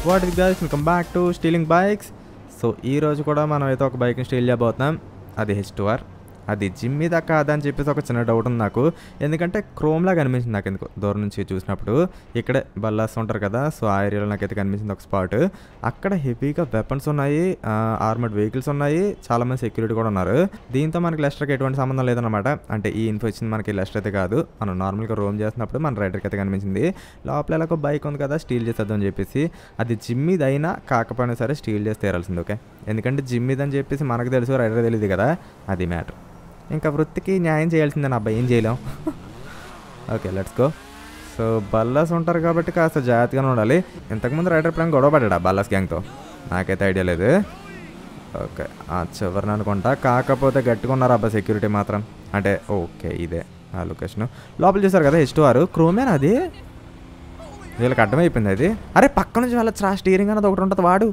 What is guys welcome back to stealing bikes so ఈ రోజు కూడా మనం అయితే ఒక బైక్ని స్టీల్ చేయబోతున్నాం అది హెచ్ టూ ఆర్ అది జిమ్ మీద కాదా అని చెప్పేసి ఒక చిన్న డౌట్ ఉంది నాకు ఎందుకంటే క్రోమ్లా కనిపించింది నాకు ఎందుకు దూరం నుంచి చూసినప్పుడు ఇక్కడే బల్లాస్ ఉంటారు కదా సో ఆ ఏరియాలో నాకైతే కనిపించింది ఒక స్పాట్ అక్కడ హెవీగా వెపన్స్ ఉన్నాయి ఆర్మర్డ్ వెహికల్స్ ఉన్నాయి చాలా మంది సెక్యూరిటీ కూడా ఉన్నారు దీంతో మనకి లెస్టర్కి ఎటువంటి సంబంధం లేదన్నమాట అంటే ఈ ఇన్ఫో ఇచ్చింది మనకి లెస్టర్ అయితే కాదు మనం నార్మల్గా రోమ్ చేస్తున్నప్పుడు మన రైడర్కి అయితే కనిపించింది లోపల ఎలా ఒక బైక్ ఉంది కదా స్టీల్ చేసేద్దాం అని చెప్పేసి అది జిమ్ మీద అయినా కాకపోయినా సరే స్టీల్ చేసి తీరాల్సింది ఓకే ఎందుకంటే జిమ్ మీద అని చెప్పేసి మనకు తెలుసు రైడర్ తెలియదు కదా అది మ్యాటర్ ఇంకా వృత్తికి న్యాయం చేయాల్సిందే నా అబ్బాయి ఏం చేయలేం okay let's go so Ballas ఉంటారు కాబట్టి కాస్త జాగ్రత్తగానే ఉండాలి ఇంతకుముందు రైడర్ ప్లాన్ గొడవ పడ్డా బల్లాస్ గ్యాంగ్తో నాకైతే ఐడియా లేదు ఓకే ఆ చివరిని అనుకుంటా కాకపోతే గట్టిగా ఉన్నారు అబ్బా సెక్యూరిటీ మాత్రం అంటే ఓకే ఇదే ఆ లొకేషన్ లోపల చూసారు కదా హెచ్ టూ ఆరు క్రోమేనా అది వీళ్ళకి అర్థమైపోయింది అది అరే పక్క నుంచి వెళ్ళొచ్చు స్టీరింగ్ అనేది ఒకటి ఉంటుంది వాడు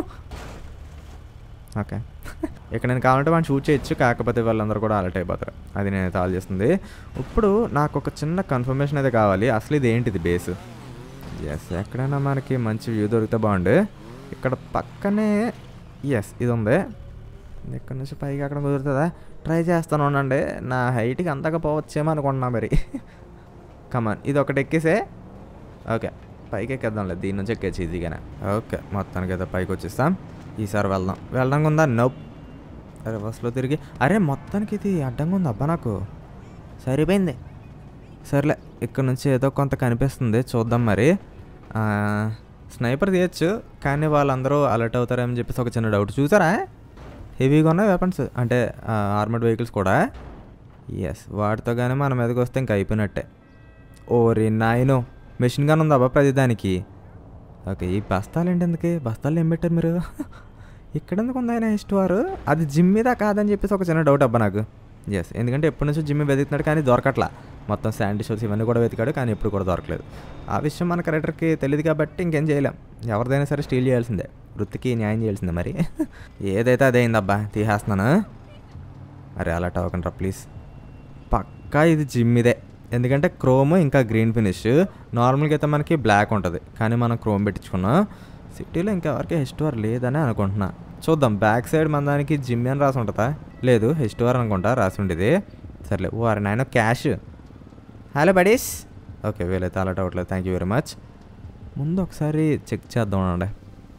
ఓకే ఇక్కడ నేను కావాలంటే వాడిని షూట్ చేయొచ్చు కాకపోతే వాళ్ళందరూ కూడా అలర్ట్ అయిపోతారు అది నేను కాల్ చేస్తుంది ఇప్పుడు నాకు ఒక చిన్న కన్ఫర్మేషన్ అయితే కావాలి అసలు ఇది ఏంటిది బేస్ ఎస్ ఎక్కడైనా మనకి మంచి వ్యూ దొరికితే బాగుండు ఇక్కడ పక్కనే ఎస్ ఇది ఉంది ఇక్కడ నుంచి పైకి అక్కడ కుదురుతుందా ట్రై చేస్తాను ఉండండి నా హైట్కి అంతగా పోవచ్చేమో అనుకుంటున్నా మరి కమాన్ ఇది ఒకటి ఎక్కేసే ఓకే పైకి ఎక్కేద్దాంలే దీని నుంచి ఎక్కేసి ఈజీగానే ఓకే మొత్తానికి అయితే పైకి వచ్చేస్తాం ఈసారి వెళ్దాం వెళ్ళడానికి ఉందా నోప్ అరే బస్సులో తిరిగి అరే మొత్తానికి ఇది అడ్డంగా ఉంది అబ్బా నాకు సరిపోయింది సర్లే ఇక్కడ నుంచి ఏదో కొంత కనిపిస్తుంది చూద్దాం మరి ఆ, స్నైపర్ తీయచ్చు కానీ వాళ్ళందరూ అలర్ట్ అవుతారని చెప్పేసి ఒక చిన్న డౌట్ చూసారా హెవీగా ఉన్నాయి వెపన్స్ అంటే ఆర్మర్డ్ వెహికల్స్ కూడా ఎస్ వాటితో కానీ మన మీదకి వస్తే ఇంకా అయిపోయినట్టే ఓరి నాయనో మెషిన్ గన్ ఉందా అబ్బా ప్రతిదానికి ఓకే ఈ బస్తాలు ఏంటి ఎందుకు బస్తాలు ఏం పెట్టారు మీరు ఇక్కడ ఎందుకు ఉంది ఆయన వారు అది జిమ్ మీద కాదని చెప్పేసి ఒక చిన్న డౌట్ అబ్బా నాకు ఎస్ ఎందుకంటే ఎప్పటి నుంచో జిమ్ వెతుకుతున్నాడు కానీ దొరకట్లా మొత్తం శాండీ షోర్స్ ఇవన్నీ కూడా వెతికాడు కానీ ఎప్పుడు కూడా దొరకలేదు ఆ విషయం మన కరెక్టర్కి తెలియదు కాబట్టి ఇంకేం చేయలేం ఎవరిదైనా సరే స్టీల్ చేయాల్సిందే వృత్తికి న్యాయం చేయాల్సిందే మరి ఏదైతే అదే అయిందబ్బా తీసేస్తున్నాను అరే అలా అవ్వకండి ప్లీజ్ పక్కా ఇది జిమ్ ఇదే ఎందుకంటే క్రోమ్ ఇంకా గ్రీన్ ఫినిష్ నార్మల్గా అయితే మనకి బ్లాక్ ఉంటుంది కానీ మనం క్రోమ్ పెట్టించుకున్నాం సిటీలో ఇంకా ఎవరికి హెస్టోర్ లేదని అనుకుంటున్నా చూద్దాం బ్యాక్ సైడ్ మన దానికి జిమ్ అని రాసి ఉంటుందా లేదు హెస్టోర్ అనుకుంటా రాసి ఉండేది సర్లే ఓ అరే నాయన క్యాష్ హలో బడీస్ ఓకే వీలైతే అలర్ట్ అవ్వట్లేదు థ్యాంక్ యూ వెరీ మచ్ ముందు ఒకసారి చెక్ చేద్దాం అండి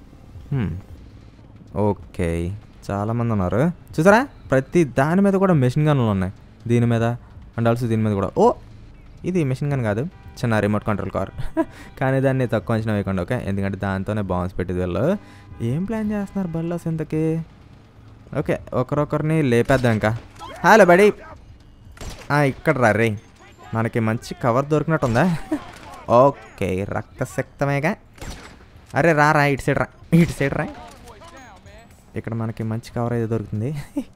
ఓకే చాలామంది ఉన్నారు చూసారా ప్రతి దాని మీద కూడా మెషిన్ గన్లు ఉన్నాయి దీని మీద అండ్ ఆల్సో దీని మీద కూడా ఓ ఇది మెషిన్ గన్ కాదు చిన్న రిమోట్ కంట్రోల్ కార్ కానీ దాన్ని తక్కువ అంచనా వేయకుండా ఓకే ఎందుకంటే దాంతోనే బాంబ్స్ పెట్టేది వీళ్ళు ఏం ప్లాన్ చేస్తున్నారు బల్లాస్ ఇంతకి ఓకే ఒకరొకరిని లేపేద్దాం ఇంకా హలో బడి ఇక్కడ రా రే మనకి మంచి కవర్ దొరికినట్టుందా ఓకే రక్తశక్తమేగా అరే రా రా ఇటు సైడ్ రా ఇటు సైడ్ రా ఇక్కడ మనకి మంచి కవర్ అయితే దొరుకుతుంది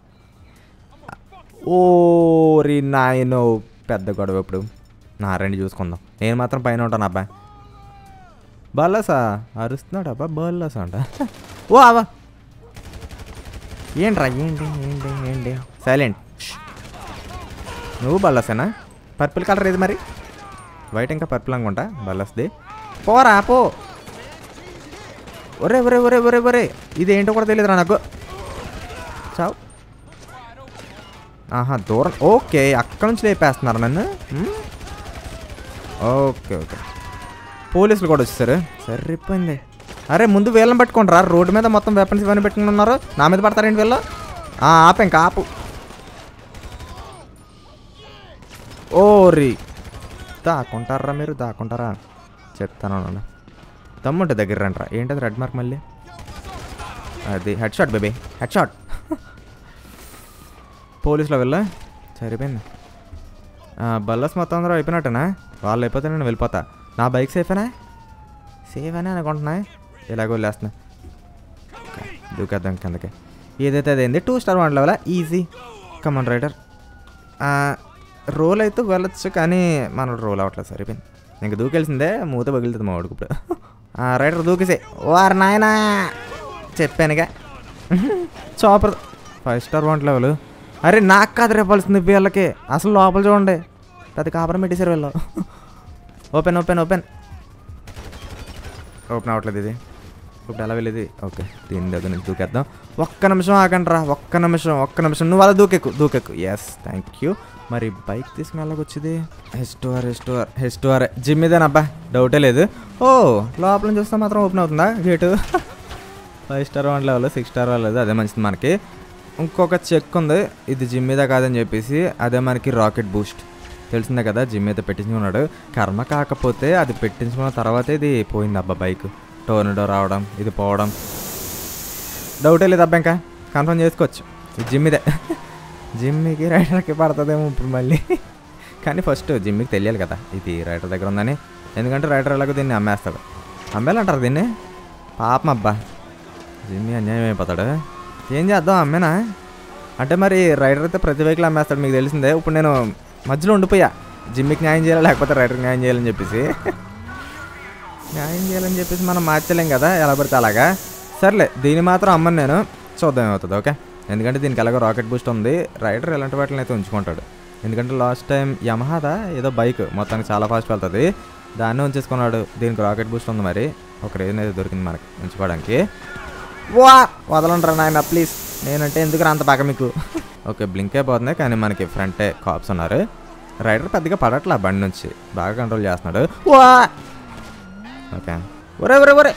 ఓరి నాయనో పెద్ద గొడవ ఇప్పుడు నా రెండు చూసుకుందాం నేను మాత్రం పైన ఉంటాను అబ్బా బల్లసా అరుస్తున్నాడు అబ్బా బల్లసా అంట ఓ అవ్వా ఏంట్రా ఏంటి ఏంటి ఏంటి సైలెంట్ నువ్వు బల్లసేనా పర్పుల్ కలర్ ఏది మరి వైట్ ఇంకా పర్పుల్ అనుకుంటా బల్లస్ది పోరా పో ఒరే ఒరే ఒరే ఒరే ఒరే ఇది ఏంటో కూడా తెలియదురా నాకు చావు ఆహా దూరం ఓకే అక్కడ నుంచి లేపేస్తున్నారు నన్ను మ్? ఓకే ఓకే పోలీసులు కూడా వచ్చేసారు సరిపోయింది అరే ముందు వీళ్ళని పట్టుకోండి రా రోడ్డు మీద మొత్తం వెపన్స్ ఇవన్నీ పెట్టుకుని ఉన్నారు నా మీద పడతారేంటి వీళ్ళు ఆ, ఆపు ఇంకా ఆపు ఓరి దాక్కుంటారా మీరు దాక్కుంటారా చెప్తాను అన్న తమ్ముంటే దగ్గర రండిరా ఏంటది రెడ్ మార్క్ మళ్ళీ అది headshot baby headshot పోలీసులో వెళ్ళా సరిపోయింది ఆ, బల్లస్ మొత్తం అందరూ అయిపోయినట్టేనా వాళ్ళు అయిపోతే నేను వెళ్ళిపోతా నా బైక్ సేఫేనా సేఫ్ అని అనుకుంటున్నా ఇలాగ వెళ్ళేస్తున్నా ఓకే, దూకేద్దాం కిందకి ఏదైతే అదేంది two star one level easy come on rider roll అయితే వెళ్ళొచ్చు కానీ మన రోల్ అవ్వట్లేదు సరిపోయింది ఇంక దూకెళ్ళిందే మూత పగిలితుంది మా వాడికి ఇప్పుడు ఆ, రైడర్ దూకేసే వారు నాయనా చెప్పానుగా chopper five star one level అరే నాకు కాదు రేపాల్సింది వీళ్ళకి అసలు లోపల చూడండి పెద్ద కాపురం పెట్టేశారు వీళ్ళు ఓపెన్ ఓపెన్ ఓపెన్ ఓపెన్ అవ్వట్లేదు ఇది ఇప్పుడు ఎలా వెళ్ళేది ఓకే దీని దగ్గర నుంచి దూకేద్దాం ఒక్క నిమిషం ఆగండి రా ఒక్క నిమిషం ఒక్క నిమిషం నువ్వు అలా దూకెక్కు దూకెక్కు ఎస్ థ్యాంక్ యూ మరి బైక్ తీసుకుని వెళ్ళకొచ్చింది హెస్టోఆర్ హెస్టోఆర్ హెస్టోఆర్ జిమ్ ఇదేనబ్బా డౌటే లేదు ఓ లోపల నుంచి వస్తే మాత్రం ఓపెన్ అవుతుందా gate five star one level six star లేదు అదే మంచిది మనకి ఇంకొక చెక్ ఉంది ఇది జిమ్ మీద కాదని చెప్పేసి అదే మనకి రాకెట్ బూస్ట్ తెలిసిందే కదా జిమ్ మీద పెట్టించుకున్నాడు కర్మ కాకపోతే అది పెట్టించుకున్న తర్వాత ఇది పోయింది అబ్బా బైక్ టోర్నడో రావడం ఇది పోవడం డౌటే లేదు అబ్బా ఇంకా కన్ఫర్మ్ చేసుకోవచ్చు ఇది జిమ్ ఇదే జిమ్కి రైడర్కి పడుతుందేమో ఇప్పుడు మళ్ళీ కానీ ఫస్ట్ జిమ్కి తెలియాలి కదా ఇది రైడర్ దగ్గర ఉందని ఎందుకంటే రైడర్ ఎలాగో దీన్ని అమ్మేస్తాడు అమ్మేయాలంటారు దీన్ని పాపం అబ్బా జిమ్మి అన్యాయం అయిపోతాడు ఏం చేద్దాం అమ్మేనా అంటే మరి రైడర్ అయితే ప్రతి వెహికల్ అమ్మేస్తాడు మీకు తెలిసిందే ఇప్పుడు నేను మధ్యలో ఉండిపోయా జిమ్మికి న్యాయం చేయాలి లేకపోతే రైడర్కి న్యాయం చేయాలని చెప్పేసి న్యాయం చేయాలని చెప్పేసి మనం మార్చలేం కదా ఎలా పడితే అలాగా సర్లే దీన్ని మాత్రం అమ్మను నేను చూద్దాం ఏమవుతుంది ఓకే ఎందుకంటే దీనికి ఎలాగో రాకెట్ బూస్ట్ ఉంది రైడర్ ఎలాంటి వాటిని అయితే ఉంచుకుంటాడు ఎందుకంటే లాస్ట్ టైం యమహాదా ఏదో బైక్ మొత్తానికి చాలా ఫాస్ట్ వెళ్తుంది దాన్ని ఉంచేసుకున్నాడు దీనికి రాకెట్ బూస్ట్ ఉంది మరి ఒక రీజన్ అయితే దొరికింది మనకి ఉంచుకోవడానికి వా వదలంటారా నాయన ప్లీజ్ నేనంటే ఎందుకు అంత బాగా మీకు ఓకే బ్లింక్ అయిపోతుంది కానీ మనకి ఫ్రంటే కాప్స్ ఉన్నారు రైడర్ పెద్దగా పడట్లా బండి నుంచి బాగా కంట్రోల్ చేస్తున్నాడు వా ఓకే ఒరే ఒరే ఒరే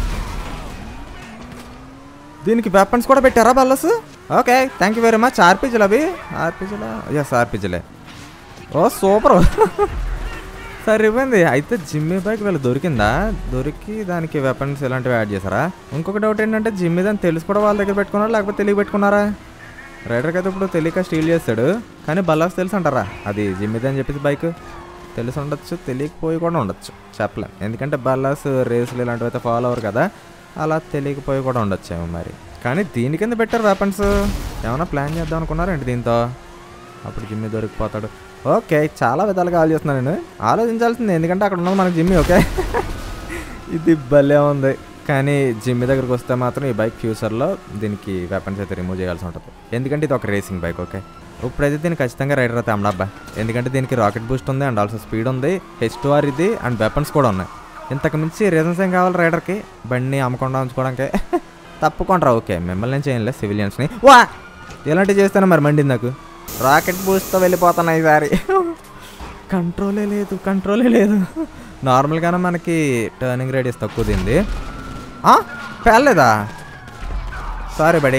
దీనికి వెపన్స్ కూడా పెట్టారా Ballas okay thank you very much ఆర్పీజీలు అవి ఆర్పీజీలా ఎస్ ఆర్పీజీలే ఓ సూపర్ సరిపోయింది అయితే జిమ్మి బైక్ వీళ్ళు దొరికిందా దొరికి దానికి వెపన్స్ ఇలాంటివి యాడ్ చేశారా ఇంకొక డౌట్ ఏంటంటే జిమ్మి దాన్ని తెలిసి కూడా వాళ్ళ దగ్గర పెట్టుకున్నారా లేకపోతే తెలియ పెట్టుకున్నారా రైడర్కి అయితే ఇప్పుడు తెలియక స్టీల్ చేస్తాడు కానీ బల్లాస్ తెలుసు అంటారా అది జిమ్మిది అని చెప్పేసి బైక్ తెలిసి ఉండొచ్చు తెలియకపోయి కూడా ఉండొచ్చు చెప్పలేం ఎందుకంటే బల్లాస్ రేసులు ఇలాంటివి అయితే ఫాలో అవ్వరు కదా అలా తెలియకపోయి కూడా ఉండొచ్చేమో మరి కానీ దీని కింద పెట్టారు వెపన్స్ ఏమైనా ప్లాన్ చేద్దాం అనుకున్నారేంటి దీంతో అప్పుడు జిమ్మి దొరికిపోతాడు ఓకే చాలా విధాలుగా ఆలోచిస్తున్నాను నేను ఆలోచించాల్సింది ఎందుకంటే అక్కడ ఉన్నది మనకి జిమ్మి ఓకే ఇది భలే ఉంది కానీ జిమ్మి దగ్గరకు వస్తే మాత్రం ఈ బైక్ ఫ్యూచర్లో దీనికి వెపన్స్ అయితే రిమూవ్ చేయాల్సి ఉంటుంది ఎందుకంటే ఇది ఒక రేసింగ్ బైక్ ఓకే ఇప్పుడైతే దీనికి ఖచ్చితంగా రైడర్ అయితే అమ్మడబ్బా ఎందుకంటే దీనికి రాకెట్ బూస్ట్ ఉంది అండ్ ఆల్సో స్పీడ్ ఉంది హెచ్ టూ ఆర్ ఇది అండ్ వెపన్స్ కూడా ఉన్నాయి ఇంతకు మించి రీజన్స్ ఏం కావాలి రైడర్కి బండిని అమ్మకుండా ఉంచుకోవడానికి తప్పుకుంటారా ఓకే మిమ్మల్ని ఏం చేయలేదు సివిలియన్స్ని వా ఇలాంటివి చేస్తాను మరి మండింది నాకు రాకెట్ బూస్ట్తో వెళ్ళిపోతున్నా ఈసారి కంట్రోలే లేదు కంట్రోలే లేదు నార్మల్గానే మనకి టర్నింగ్ రేడియస్ తక్కువ దీంది ఆ? పేలేదా సారీ బడి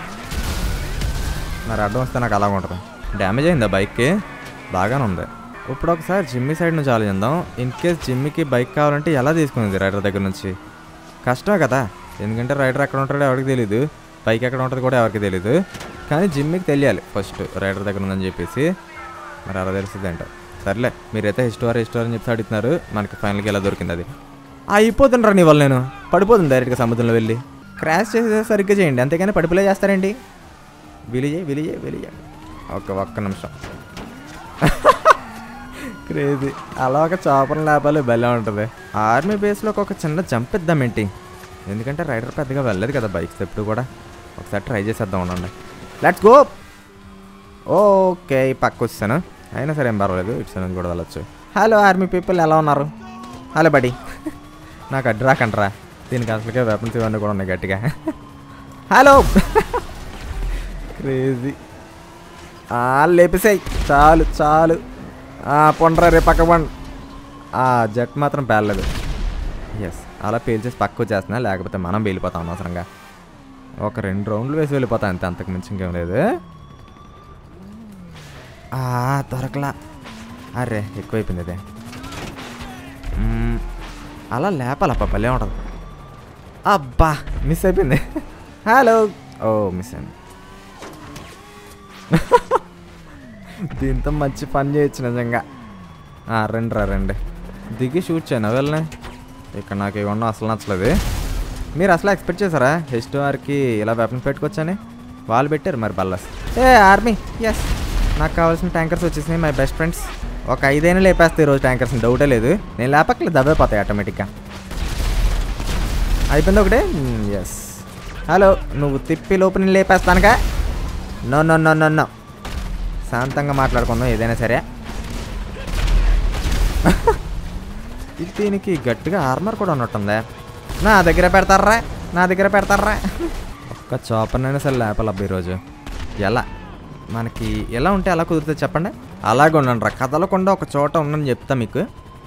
మరి అడ్డం వస్తే నాకు అలాగ ఉంటుంది డ్యామేజ్ అయిందా బైక్కి బాగానే ఉంది ఇప్పుడు ఒకసారి జిమ్మి సైడ్ నుంచి ఆలోచిద్దాం ఇన్ కేస్ జిమ్మికి బైక్ కావాలంటే ఎలా తీసుకుంది రైడర్ దగ్గర నుంచి కష్టమే కదా ఎందుకంటే రైడర్ ఎక్కడ ఉంటాడో ఎవరికి తెలియదు బైక్ ఎక్కడ ఉంటుంది కూడా ఎవరికి తెలియదు కానీ జిమ్మికి తెలియాలి ఫస్ట్ రైడర్ దగ్గర ఉందని చెప్పేసి మరి అలా తెలుస్తుంది అంట సర్లే మీరైతే హిస్టోర్ హిస్టోర్ అని చెప్పి అడుగుతున్నారు మనకి ఫైనల్గా ఎలా దొరికింది అది అయిపోతుండ్రా నీ వల్ల నేను పడిపోతుంది డైరెక్ట్గా సముద్రంలో వెళ్ళి క్రాష్ చేసే సరిగ్గా చేయండి అంతేగాని పడిపోలే చేస్తారండి విలిజే విలిజే విలిజే ఒక్క ఒక్క నిమిషం క్రేజీ అలా ఒక చాపర్ లేపాలి భలే ఉంటుంది ఆర్మీ బేస్లోకి ఒక చిన్న జంప్ ఇద్దామేంటి ఎందుకంటే రైడర్ పెద్దగా వెళ్ళలేదు కదా బైక్స్ ఎప్పుడు కూడా ఒకసారి ట్రై చేసేద్దాం ఉండండి లెట్స్ గో ఓకే పక్క వచ్చాను అయినా సరే ఏం పర్వాలేదు ఇటు సైడ్ నుంచి కూడా వెళ్ళొచ్చు హలో ఆర్మీ పీపుల్ ఎలా ఉన్నారు హలో బడి నాకు అడ్డు రాకంటరా దీనికి అసలుకే వెపన్స్ ఇవన్నీ కూడా ఉన్నాయి గట్టిగా హలో క్రేజీ లేపేసాయి చాలు చాలు పొండ్రా రే పక్క పండు ఆ జట్ మాత్రం పేర్లేదు ఎస్ అలా పేల్చేసి పక్క వచ్చేస్తున్నా లేకపోతే మనం వెళ్ళిపోతాం అనవసరంగా ఒక రెండు రౌండ్లు వేసి వెళ్ళిపోతాం అంతే అంతకు మించి ఇంకేం లేదు ఆ, దొరకలా అరే ఎక్కువైపోయింది అదే మ్మ్, అలా లేపాలప్ప భలే ఉంటుంది అబ్బా మిస్ అయిపోయింది హలో ఓ మిస్ అయింది దీంతో మంచి పని చేయొచ్చు నిజంగా ఆ, రండి రా రండి దిగి షూట్ చేయను వెళ్ళనే ఇక్కడ నాకు ఇవన్నీ అసలు నచ్చలేదు మీరు అసలు ఎక్స్పెక్ట్ చేశారా హెచ్టీఆర్కి ఇలా వెపన్స్ పెట్టుకోవచ్చని వాళ్ళు పెట్టారు మరి బల్లాస్ ఏ ఆర్మీ ఎస్ నాకు కావాల్సిన ట్యాంకర్స్ వచ్చేసినాయి మై బెస్ట్ ఫ్రెండ్స్ ఒక ఐదైనా లేపేస్తాయి ఈరోజు ట్యాంకర్స్ని డౌటే లేదు నేను లేపక్కలేదు దవ్వైపోతాయి ఆటోమేటిక్గా అయిపోయింది ఒకటే ఎస్ హలో నువ్వు తిప్పి లోపు నేను లేపేస్తానుగా no no no no no శాంతంగా మాట్లాడుకుందాం ఏదైనా సరే ఇది దీనికి గట్టిగా ఆర్మర్ కూడా ఉన్నట్టుందే నా దగ్గర పెడతారా నా దగ్గర పెడతారా ఒక్క చాపర్నైనా సరే లేపాలబ్బా ఈరోజు ఎలా మనకి ఎలా ఉంటే ఎలా కుదురుతుంది చెప్పండి అలాగే ఉండండి రా కదలకుండా ఒక చోట ఉండని చెప్తా మీకు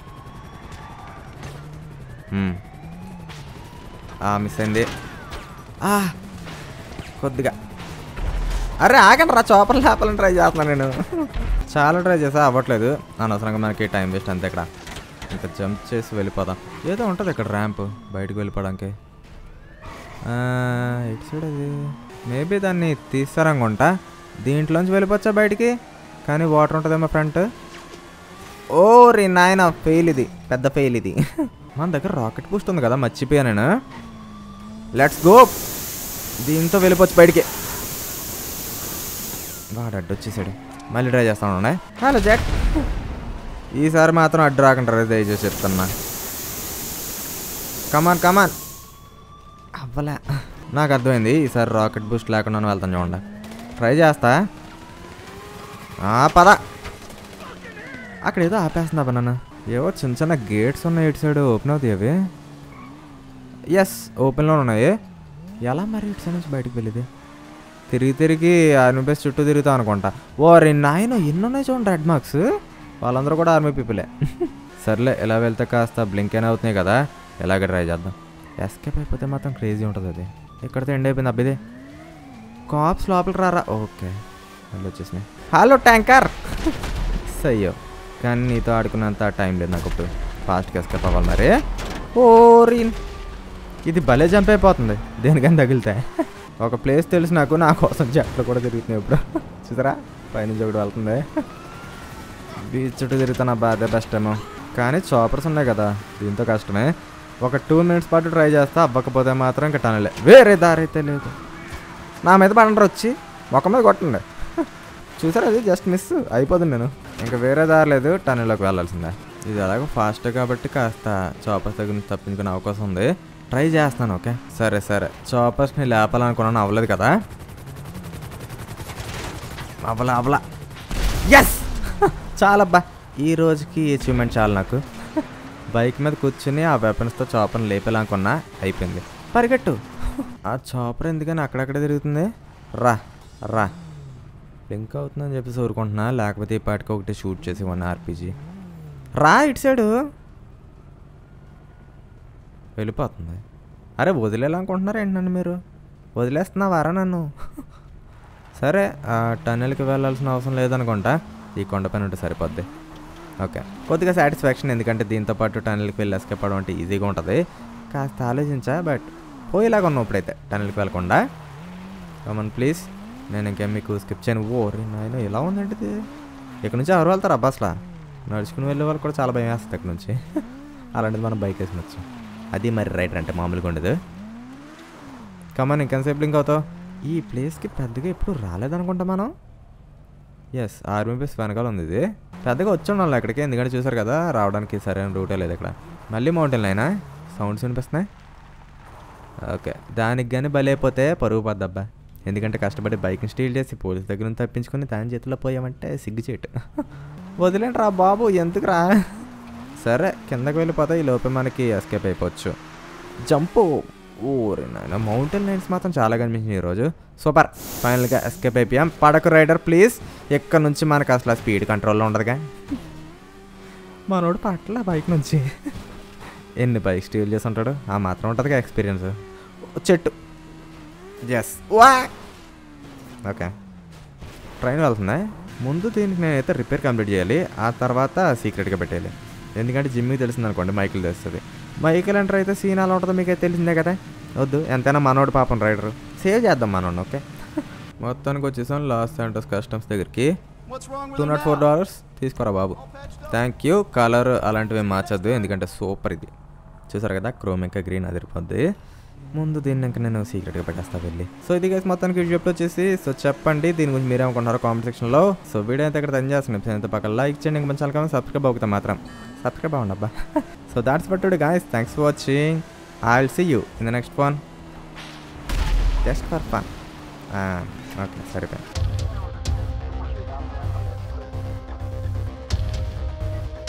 మ్మ్. ఆ, మిస్ అయింది ఆ, కొద్దిగా అరే ఆగండి రా చాపర్లు లేపాలని ట్రై చేస్తున్నాను నేను చాలా ట్రై చేసా అవ్వట్లేదు అనవసరంగా మనకి టైం వేస్ట్ అంతే ఇక్కడ ఇంకా జంప్ చేసి వెళ్ళిపోదాం ఏదో ఉంటుంది ఇక్కడ ర్యాంప్ బయటకు వెళ్ళిపోవడానికి ఆ, ఎటు సైడ్ అది మేబీ దాన్ని తీస్తారనుకుంటా దీంట్లోంచి వెళ్ళిపోవచ్చా బయటికి కానీ వాటర్ ఉంటుందేమో ఫ్రంట్ ఓ రీ నాయన ఫెయిల్ ఇది పెద్ద ఫెయిల్ ఇది మన దగ్గర రాకెట్ బూస్ట్ ఉంది కదా మర్చిపోయా నేను లెట్స్ గో దీంతో వెళ్ళిపోవచ్చు బయటికి వాడు అడ్డు వచ్చేసాడు మళ్ళీ ట్రై చేస్తాను ఉండే. హలో జాక్ ఈసారి మాత్రం అడ్డు రాకుండా రే దయచేసి చెప్తున్నా కమాన్ కమాన్ అవ్వలే నాకు అర్థమైంది ఈసారి రాకెట్ బూస్ట్ లేకుండా వెళ్తాను చూడండి ట్రై చేస్తా ఆ, పద అక్కడ ఏదో ఆపేస్తుంది అబ్బా నన్ను ఏవో చిన్న చిన్న గేట్స్ ఉన్నాయి ఇటు సైడ్ ఓపెన్ అవుతాయి అవి ఎస్ ఓపెన్లో ఉన్నాయి ఎలా మరి ఇటు సైడ్ నుంచి బయటకు వెళ్ళేది తిరిగి తిరిగి ఆర్మీ బేస్ చుట్టూ తిరుగుతాం అనుకుంటా ఓ రెండు నాయన ఎన్ని ఉన్నాయి చూడండి రెడ్ మార్క్స్ వాళ్ళందరూ కూడా ఆర్మీ పీపులే సర్లే ఎలా వెళ్తే కాస్త బ్లింక్ అయినా అవుతున్నాయి కదా ఎలాగ ట్రై చేద్దాం ఎస్కేప్ అయిపోతే మాత్రం క్రేజీ ఉంటుంది అది ఇక్కడితో ఎండ్ అయిపోయింది అబ్బిది కాప్స్ లోపలికి రారా ఓకే మళ్ళీ వచ్చేసినాయి హలో ట్యాంకర్ అయ్యో కానీ నీతో ఆడుకున్నంత టైం లేదు నాకు ఇప్పుడు ఫాస్ట్గా ఎస్కేప్ అవ్వాలి మరి ఓ రీన్ ఇది భలే జంప్ అయిపోతుంది దేనికని తగిలితే ఒక ప్లేస్ తెలుసు నాకు నా కోసం చెట్లు కూడా తిరుగుతున్నాయి ఇప్పుడు చూసారా పైనుంచి ఒకటి వెళ్తుంది బీచ్ చుట్టూ తిరుగుతున్నా బాధే బెస్ట్ ఏమో కానీ చాపర్స్ ఉన్నాయి కదా దీంతో కష్టమే ఒక టూ మినిట్స్ పాటు ట్రై చేస్తా అవ్వకపోతే మాత్రం ఇంకా టనలే వేరే దారి అయితే లేదు నా మీద పడండి వచ్చి ఒక మీద కొట్టండి చూసారా అది జస్ట్ మిస్ అయిపోతుంది నేను ఇంకా వేరే దారి లేదు టనల్లోకి వెళ్ళాల్సిందే ఇది అలాగో ఫాస్ట్ కాబట్టి కాస్త చాపర్స్ దగ్గర నుంచి తప్పించుకునే అవకాశం ఉంది ట్రై చేస్తాను ఓకే సరే సరే చాపర్స్ని లేపాలనుకున్నాను అవ్వలేదు కదా అవలా అవలా ఎస్ చాలబ్బా ఈ రోజుకి అచీవ్మెంట్ చాలు నాకు బైక్ మీద కూర్చుని ఆ వెపన్స్తో చాపర్ని లేపేలానుకున్నా అయిపోయింది పరిగెట్టు ఆ చాపర్ ఎందుకని అక్కడక్కడ తిరుగుతుంది రా రా లింక్ అవుతుందని చెప్పేసి ఊరుకుంటున్నా లేకపోతే ఈ పాటికి ఒకటి షూట్ చేసి వన్ ఆర్పీజీ రా ఇటు సైడు వెళ్ళిపోతుంది అరే వదిలేయాలనుకుంటున్నారా ఏంటి నన్ను మీరు వదిలేస్తున్నావారా నన్ను సరే ఆ టన్నెల్కి వెళ్ళాల్సిన అవసరం లేదనుకుంటా ఈ కొండపైన ఉంటే సరిపోద్ది ఓకే కొద్దిగా సాటిస్ఫాక్షన్ ఎందుకంటే దీంతో పాటు టన్నెల్కి వెళ్ళి ఎస్కేప్ అవడం అంటే ఈజీగా ఉంటుంది కాస్త ఆలోచించా బట్ పోయేలాగా ఉన్నావు ఇప్పుడైతే టన్నెల్కి వెళ్ళకుండా కమన్ ప్లీజ్ నేను ఇంకేం మీకు స్కిప్ చేయను ఓ రే నాయన ఎలా ఉందంటే ఇది ఇక్కడ నుంచి ఎవరు వెళ్తారు అబ్బా అసలు నడుచుకుని వెళ్ళే వాళ్ళు కూడా చాలా భయం వేస్తుంది ఇక్కడ నుంచి అలాంటిది మనం బైక్ వేసుకొచ్చు అది మరి రైడర్ అంటే మామూలుగా ఉండదు కమన్ ఇంకెంతసేపు లింక్ అవుతావు ఈ ప్లేస్కి పెద్దగా ఎప్పుడు రాలేదనుకుంటా మనం ఎస్ ఆర్మీ బేస్ వెనకాల ఉంది ఇది పెద్దగా వచ్చి ఉండాలి అక్కడికి ఎందుకంటే చూసారు కదా రావడానికి సరైన రూటే లేదు ఇక్కడ మళ్ళీ మౌంటైన్ లైనా సౌండ్స్ వినిపిస్తున్నాయి ఓకే దానికి కానీ బలైపోతే పరుగు పద్దబ్బా ఎందుకంటే కష్టపడి బైక్ని స్టీల్ చేసి పోలీస్ దగ్గర నుంచి తప్పించుకొని దాని చేతిలో పోయామంటే సిగ్గుచేటు వదిలేండి రా బాబు ఎందుకు రా సరే కిందకి వెళ్ళిపోతే ఈ లోపే మనకి ఎస్కేప్ అయిపోవచ్చు జంపు ఊరి నాయన మౌంటైన్ లైన్స్ మాత్రం చాలా కనిపించింది ఈరోజు సూపర్ ఫైనల్గా ఎస్కేప్ అయిపోయాం పడకు రైడర్ ప్లీజ్ ఇక్కడ నుంచి మనకు అసలు స్పీడ్ కంట్రోల్లో ఉండదుగా మనోడు పట్ల బైక్ నుంచి ఎన్ని బైక్ స్టీల్ చేసి ఉంటాడు ఆ మాత్రం ఉంటుందిగా ఎక్స్పీరియన్స్ చెట్టు ఎస్ వా ఓకే ట్రైన్ వెళ్తుందా ముందు దీనికి నేనైతే రిపేర్ కంప్లీట్ చేయాలి ఆ తర్వాత సీక్రెట్గా పెట్టేయాలి ఎందుకంటే జిమ్కి తెలిసింది అనుకోండి మైకిల్ తెలుస్తుంది మైకిల్ ఎంటర్ అయితే సీన్ అలా ఉంటుందో మీకు తెలిసిందే కదా వద్దు ఎంతైనా మనోడు పాపం రైడర్ సేవ్ చేద్దాం మనోడు ఓకే మొత్తానికి వచ్చేసాం లాస్ శాంటోస్ కస్టమ్స్ దగ్గరికి What's wrong with two the not four map? Dollars తీసుకోరా బాబు All patched up? Thank you colour అలాంటివి ఏం మార్చొద్దు ఎందుకంటే సూపర్ ఇది చూసారు కదా క్రోమ్ ఇంకా గ్రీన్ అదిరిపోద్ది ముందు దీన్ని ఇంకా నేను సీక్రెట్గా పెట్టేస్తా వెళ్ళి సో ఇది గైస్ మొత్తానికి వీడియో వచ్చేసి సో చెప్పండి దీని గురించి మీరేమనుకుంటున్నారో కామెంట్ సెక్షన్లో సో వీడియో అయితే ఇక్కడ తయారు చేస్తున్నాం అయితే పక్కన లైక్ చేయండి ఇంకా మంచి కానీ సబ్స్క్రైబ్ అవుతా మాత్రం సబ్స్క్రైబ్ అవ్వండి అబ్బా so that's but today guys thanks for watching I will see you in the next one just for fun okay సరిపోయింది